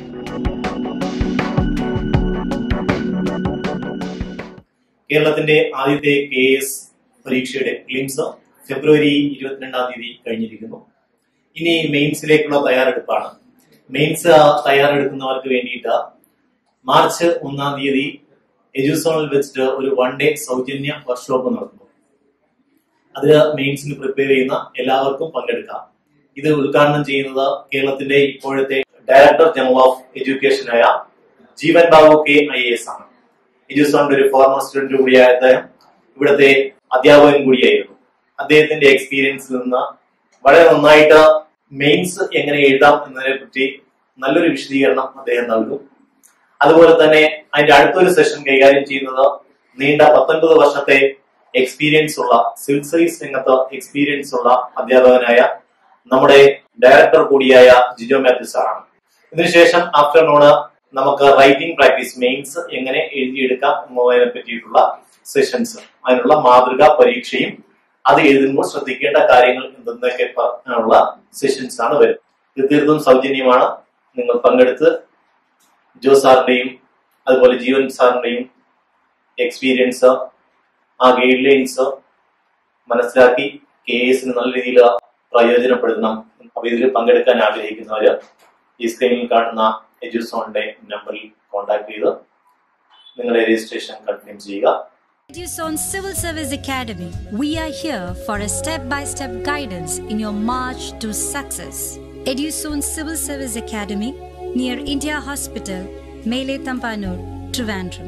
കേരളത്തിന്റെ ആദ്യത്തെ K S പരീക്ഷയുടെ ഫിലിംസ് ഫെബ്രുവരി ഇരുപത്തിരണ്ടാം തീയതി കഴിഞ്ഞിരിക്കുന്നു ഇനി മെയിൻസിലേക്കുള്ള തയ്യാറെടുപ്പാണ് മെയിൻസ് തയ്യാറെടുക്കുന്നവർക്ക് വേണ്ടിയിട്ട് മാർച്ച് ഒന്നാം തീയതി എജുസോണിൽ വെച്ചിട്ട് ഒരു വൺ ഡേ സൗജന്യ വർക്ക്ഷോപ്പ് നടത്തുന്നു അതിൽ മെയിൻസിന് പ്രിപ്പയർ ചെയ്യുന്ന എല്ലാവർക്കും പങ്കെടുക്കാം ഇത് ഉദ്ഘാടനം ചെയ്യുന്നത് കേരളത്തിന്റെ ഇപ്പോഴത്തെ ഡയറക്ടർ ജനറൽ ഓഫ് എഡ്യൂക്കേഷനായ Jeevan Babu K I S ആണ് എജുസോണിന്റെ ഒരു ഫോർമർ സ്റ്റുഡന്റ് കൂടിയായ അദ്ദേഹം ഇവിടുത്തെ അധ്യാപകൻ കൂടിയായിരുന്നു അദ്ദേഹത്തിന്റെ എക്സ്പീരിയൻസിൽ നിന്ന് വളരെ നന്നായിട്ട് മെയിൻസ് എങ്ങനെ എഴുതാം എന്നതിനെ പറ്റി നല്ലൊരു വിശദീകരണം അദ്ദേഹം നൽകും അതുപോലെ തന്നെ അതിന്റെ അടുത്തൊരു സെഷൻ കൈകാര്യം ചെയ്യുന്നത് നീണ്ട പത്തൊൻപത് വർഷത്തെ എക്സ്പീരിയൻസ് ഉള്ള സിവിൽ സർവീസ് രംഗത്ത് എക്സ്പീരിയൻസ് ഉള്ള അധ്യാപകനായ നമ്മുടെ ഡയറക്ടർ കൂടിയായ ജിജോ മാത്യു സാറാണ് ഇതിനുശേഷം ആഫ്റ്റർനൂണ് നമുക്ക് റൈറ്റിംഗ് പ്രാക്ടീസ് മെയിൻസ് എങ്ങനെ എഴുതിയെടുക്കാം എന്നതിനെ പറ്റിയിട്ടുള്ള സെഷൻസ് അതിനുള്ള മാതൃകാ പരീക്ഷയും അത് എഴുതുമ്പോൾ ശ്രദ്ധിക്കേണ്ട കാര്യങ്ങൾ എന്തെന്നൊക്കെ പറഞ്ഞുള്ള സെഷൻസ് ആണ് വരുന്നത് ഇത് തീർത്തും സൗജന്യമാണ് നിങ്ങൾ പങ്കെടുത്ത് ജോ സാറിന്റെയും അതുപോലെ ജീവൻ സാറിന്റെയും എക്സ്പീരിയൻസ് ആ ഗൈഡ് ലൈൻസ് മനസ്സിലാക്കി കെ എസിന് നല്ല രീതിയിൽ പ്രയോജനപ്പെടുത്തണം അപ്പൊ ഇതിൽ പങ്കെടുക്കാൻ ആഗ്രഹിക്കുന്നവര് ഈ സ്ക്രീനിൽ കാണുന്ന എജുസോണിന്റെ നമ്പറിൽ കോൺടാക്ട് ചെയ്ത് നിങ്ങളുടെ രജിസ്ട്രേഷൻ കണ്ടിന്യൂ ചെയ്യുക EduSon Civil Service Academy. We are here for a step by step guidance in your march to success. EduSon Civil Service Academy near India Hospital, Mele Tampanur, Trivandrum.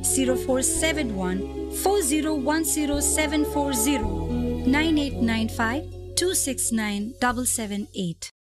0471 4010740 9895 269 778.